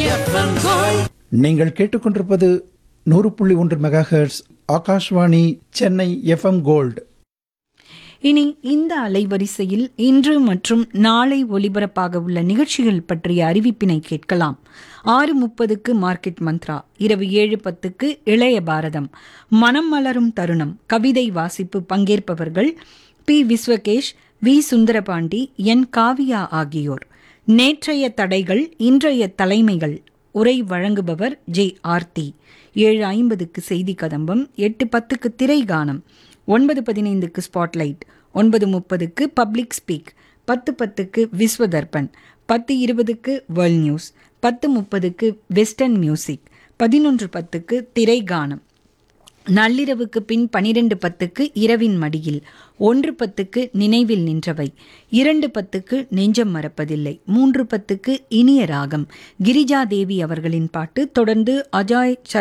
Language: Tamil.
எஃப்எம் கோல்ட் நீங்கள் கேட்டுக்கொண்டிருப்பது நூறு புள்ளி ஒன்று megahertz Akashvani Chennai FM gold இனி இந்த அலைவரிசையில் இன்று மற்றும் நாளை ஒலிபரப்பாக உள்ள நிகழ்ச்சிகள் பற்றிய அறிவிப்பினை கேட்கலாம் ஆறு முப்பதுக்கு மார்க்கெட் மந்த்ரா இரவு ஏழு பத்துக்கு இளைய பாரதம் மனம் மலரும் தருணம் கவிதை வாசிப்பு பங்கேற்பவர்கள் P Vishvakesh V Sundarapandi N Kavya ஆகியோர் நேற்றைய தடைகள் இன்றைய தலைமைகள் உரை வழங்குபவர் ஜே ஆர்த்தி ஏழு ஐம்பதுக்கு செய்தி கதம்பம் எட்டு பத்துக்கு திரைகானம் ஒன்பது பதினைந்துக்கு ஸ்பாட்லைட் ஒன்பது முப்பதுக்கு பப்ளிக் ஸ்பீக் பத்து பத்துக்கு விஸ்வதர்பன் பத்து இருபதுக்கு வேர்ல்ட் நியூஸ் பத்து முப்பதுக்கு வெஸ்டர்ன் மியூசிக் பதினொன்று பத்துக்கு திரைகானம் நள்ளிரவுக்கு பின் பனிரெண்டு பத்துக்கு இரவின் மடியில் ஒன்று பத்துக்கு நினைவில் நின்றவை இரண்டு பத்துக்கு நெஞ்சம் மறப்பதில்லை மூன்று பத்துக்கு இனிய ராகம் கிரிஜா தேவி அவர்களின் பாட்டு தொடர்ந்து அஜாய் சர்